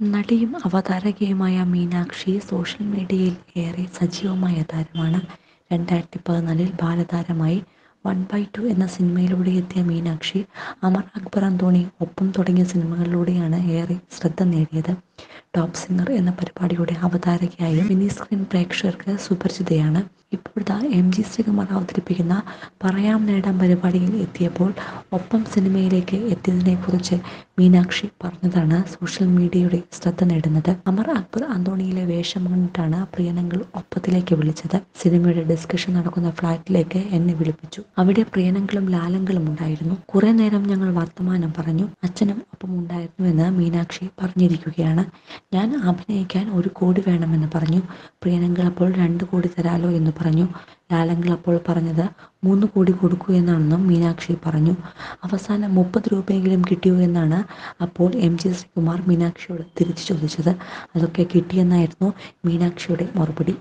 നടിയും അവതാരകയുമായ മീനാക്ഷി സോഷ്യൽ മീഡിയയിൽ ഏറെ സജീവമായ താരമാണ് രണ്ടായിരത്തി പതിനാലിൽ ബാലതാരമായി വൺ ബൈ ടു എന്ന സിനിമയിലൂടെ എത്തിയ മീനാക്ഷി അമർ അക്ബർ അന്തോണി ഒപ്പം തുടങ്ങിയ സിനിമകളിലൂടെയാണ് ഏറെ ശ്രദ്ധ നേടിയത് ടോപ്പ് സിംഗർ എന്ന പരിപാടിയുടെ അവതാരകയായും മിനി സ്ക്രീൻ പ്രേക്ഷകർക്ക് സുപരിചിതയാണ് ഇപ്പോഴത്തെ എം ജി ശ്രീകുമാർ അവതരിപ്പിക്കുന്ന പറയാം നേടാം പരിപാടിയിൽ എത്തിയപ്പോൾ ഒപ്പം സിനിമയിലേക്ക് എത്തിയതിനെക്കുറിച്ച് മീനാക്ഷി പറഞ്ഞതാണ് സോഷ്യൽ മീഡിയയുടെ ശ്രദ്ധ നേടുന്നത് അമർ അക്ബർ അന്തോണിയിലെ വേഷം കണ്ടിട്ടാണ് പ്രിയനങ്ങൾ ഒപ്പത്തിലേക്ക് വിളിച്ചത് സിനിമയുടെ ഡിസ്കഷൻ നടക്കുന്ന ഫ്ലാറ്റിലേക്ക് എന്നെ വിളിപ്പിച്ചു അവിടെ പ്രിയനങ്ങളും ലാലങ്ങളും ഉണ്ടായിരുന്നു കുറെ നേരം ഞങ്ങൾ വർത്തമാനം പറഞ്ഞു അച്ഛനും ഒപ്പം ഉണ്ടായിരുന്നുവെന്ന് മീനാക്ഷി പറഞ്ഞിരിക്കുകയാണ് ഞാൻ അഭിനയിക്കാൻ ഒരു കോടി വേണമെന്ന് പറഞ്ഞു പ്രിയനങ്ങൾ അപ്പോൾ രണ്ട് കോടി തരാലോ എന്ന് പറഞ്ഞു ലാലങ്ങൾ അപ്പോൾ പറഞ്ഞത് മൂന്ന് കോടി കൊടുക്കൂ എന്നാണെന്നും മീനാക്ഷി പറഞ്ഞു അവസാനം മുപ്പത് രൂപയെങ്കിലും കിട്ടിയോ എന്നാണ് അപ്പോൾ എം ജി ശ്രീകുമാർ മീനാക്ഷിയോട് തിരിച്ചു ചോദിച്ചത് അതൊക്കെ കിട്ടിയെന്നായിരുന്നു മീനാക്ഷിയുടെ മറുപടി